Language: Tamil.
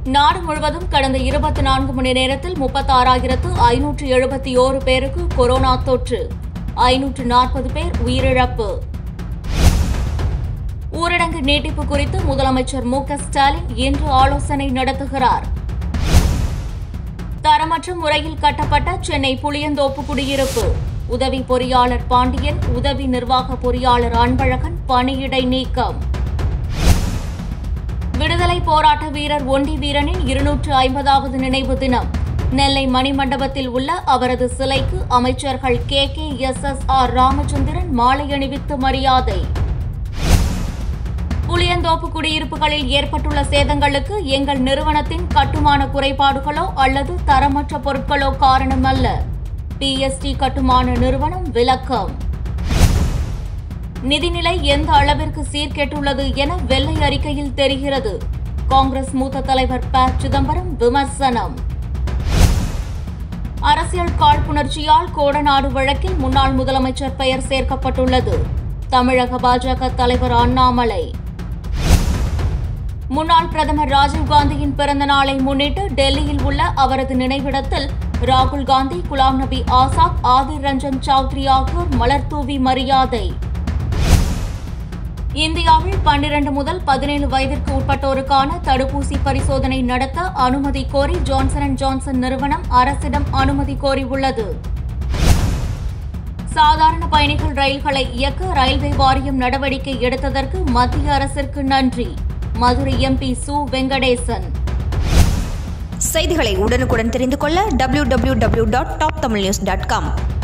நாடு முழுவதும் கடந்த இருபத்தி நான்கு மணி நேரத்தில் முப்பத்தாறாயிரத்து ஐநூற்று எழுபத்தி ஓரு பேருக்கு கொரோனா தொற்று ஐநூற்று நாற்பது பேர் உயிரிழப்பு ஊரடங்கு நீட்டிப்பு குறித்து முதலமைச்சர் மு க ஸ்டாலின் இன்று ஆலோசனை நடத்துகிறார் தரமற்ற முறையில் கட்டப்பட்ட சென்னை புளியந்தோப்பு குடியிருப்பு உதவி பொறியாளர் பாண்டியன் உதவி நிர்வாக பொறியாளர் அன்பழகன் பணியிடை நீக்கம் விடுதலை போராட்ட வீரர் ஒண்டி வீரனின் இருநூற்று ஐம்பதாவது நினைவு தினம் நெல்லை மணிமண்டபத்தில் உள்ள அவரது சிலைக்கு அமைச்சர்கள் K K S S R Ramachandran மாலை அணிவித்து மரியாதை புளியந்தோப்பு குடியிருப்புகளில் ஏற்பட்டுள்ள சேதங்களுக்கு எங்கள் நிறுவனத்தின் கட்டுமான குறைபாடுகளோ அல்லது தரமற்ற பொருட்களோ காரணமல்ல பிஎஸ்டி கட்டுமான நிறுவனம் விளக்கம் நிதிநிலை எந்த அளவிற்கு சீர்கெட்டுள்ளது என வெள்ளை அறிக்கையில் தெரிகிறது காங்கிரஸ் மூத்த தலைவர் ப சிதம்பரம் விமர்சனம் அரசியல் காழ்ப்புணர்ச்சியால் கோடநாடு வழக்கில் முன்னாள் முதலமைச்சர் பெயர் சேர்க்கப்பட்டுள்ளது தமிழக பாஜக தலைவர் அண்ணாமலை முன்னாள் பிரதமர் ராஜீவ்காந்தியின் பிறந்த நாளை முன்னிட்டு டெல்லியில் உள்ள அவரது நினைவிடத்தில் ராகுல் காந்தி குலாம் நபி ஆசாத் ஆதிர் ரஞ்சன் சௌத்ரி ஆகியோர் மலர்தூவி மரியாதை இந்தியாவில் பன்னிரண்டு முதல் பதினேழு வயதிற்கு உட்பட்டோருக்கான தடுப்பூசி பரிசோதனை நடத்த அனுமதி கோரி ஜான்சன் அண்ட் ஜான்சன் நிறுவனம் அரசிடம் அனுமதி கோரியுள்ளது சாதாரண பயணிகள் ரயில்களை இயக்க ரயில்வே வாரியம் நடவடிக்கை எடுத்ததற்கு மத்திய அரசிற்கு நன்றி மதுரை எம்பி சு வெங்கடேசன் செய்திகளை உடனுக்குடன் தெரிந்து கொள்ள W W W dot top Tamil news dot com